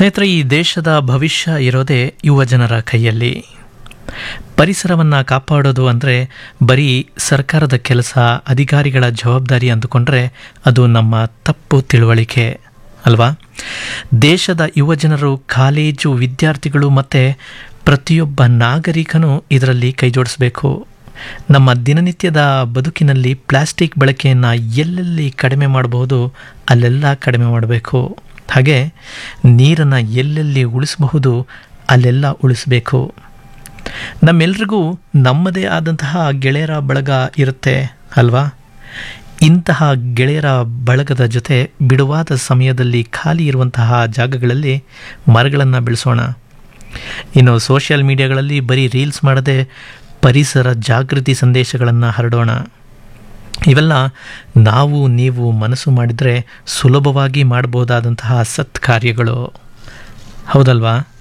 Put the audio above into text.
ಸ್ನೇಹಿತರೆ ಈ ದೇಶದ ಭವಿಷ್ಯ ಇರೋದೇ ಯುವ ಜನರ ಕೈಯಲ್ಲಿ ಪರಿಸರವನ್ನು ಕಾಪಾಡೋದು ಅಂದರೆ ಬರೀ ಸರ್ಕಾರದ ಕೆಲಸ ಅಧಿಕಾರಿಗಳ ಜವಾಬ್ದಾರಿ ಅಂದುಕೊಂಡ್ರೆ ಅದು ನಮ್ಮ ತಪ್ಪು ತಿಳುವಳಿಕೆ ಅಲ್ವಾ ದೇಶದ ಯುವ ಜನರು ಕಾಲೇಜು ವಿದ್ಯಾರ್ಥಿಗಳು ಮತ್ತು ಪ್ರತಿಯೊಬ್ಬ ನಾಗರಿಕನೂ ಇದರಲ್ಲಿ ಕೈಜೋಡಿಸಬೇಕು ನಮ್ಮ ದಿನನಿತ್ಯದ ಬದುಕಿನಲ್ಲಿ ಪ್ಲಾಸ್ಟಿಕ್ ಬಳಕೆಯನ್ನು ಎಲ್ಲೆಲ್ಲಿ ಕಡಿಮೆ ಮಾಡಬಹುದು ಅಲ್ಲೆಲ್ಲ ಕಡಿಮೆ ಮಾಡಬೇಕು ಹಾಗೆ ನೀರನ್ನು ಎಲ್ಲೆಲ್ಲಿ ಉಳಿಸಬಹುದು ಅಲ್ಲೆಲ್ಲ ಉಳಿಸಬೇಕು ನಮ್ಮೆಲ್ರಿಗೂ ನಮ್ಮದೇ ಆದಂತಹ ಗೆಳೆಯರ ಬಳಗ ಇರುತ್ತೆ ಅಲ್ವಾ ಇಂತಹ ಗೆಳೆಯರ ಬಳಗದ ಜೊತೆ ಬಿಡುವಾದ ಸಮಯದಲ್ಲಿ ಖಾಲಿ ಇರುವಂತಹ ಜಾಗಗಳಲ್ಲಿ ಮರಗಳನ್ನು ಬೆಳೆಸೋಣ ಇನ್ನು ಸೋಷಿಯಲ್ ಮೀಡಿಯಾಗಳಲ್ಲಿ ಬರೀ ರೀಲ್ಸ್ ಮಾಡದೆ ಪರಿಸರ ಜಾಗೃತಿ ಸಂದೇಶಗಳನ್ನು ಹರಡೋಣ ಇವೆಲ್ಲ ನಾವು ನೀವು ಮನಸ್ಸು ಮಾಡಿದರೆ ಸುಲಭವಾಗಿ ಮಾಡಬಹುದಾದಂತಹ ಸತ್ ಕಾರ್ಯಗಳು ಹೌದಲ್ವಾ